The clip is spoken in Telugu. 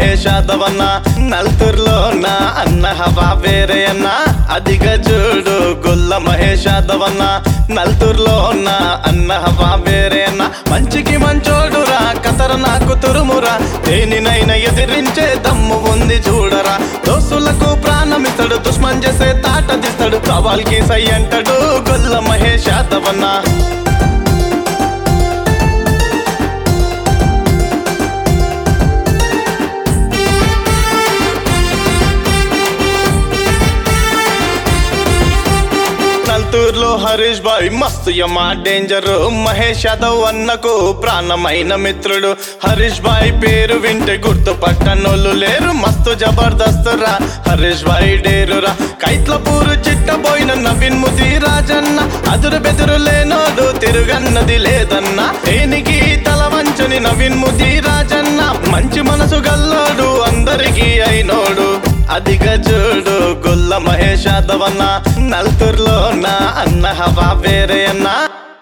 మహేష్ యాదవ్ అన్న నల్తూరులో నా అన్న హవా వేరే అన్న అదిగా చూడు గొల్ల మహేష్ యాదవ్ అన్న నల్తూరులో నా అన్న హవా వేరే అన్న మంచికి మంచోడురా కతర నాకు తురుమురా దేనినైనా ఎదిరించే దమ్ము ఉంది చూడరా దోస్తులకు ప్రాణమిస్తాడు దుష్మన్ చేసే తాట తీస్తాడు సవాల్కి సై అంటాడు గొల్ల మహేష్ యాదవ్ అన్న నల్తూరులో హరీష్ బాయ్ మస్తు యమా డేంజర్ మహేష్ యాదవ్ అన్నకు ప్రాణమైన మిత్రుడు హరీష్ బాయ్ పేరు వింటే గుర్తు పట్టనోళ్ళు లేరు మస్తు జబర్దస్త్ రా హరీష్ బాయ్ డేరురా కైట్ల పూరు చిట్టబోయిన నవీన్ ముది రాజన్న అదురు బెదురు లేనోడు తిరుగన్నది లేదన్న దేనికి తల వంచని నవీన్ ముది రాజన్న మంచి మనసు గల్లోడు అందరికీ అయినోడు అదిగా చూడు గొల్ల మహేష్ యాదవ్ అన్న నల్తూరులో నా అన్న హవా వేరే అన్న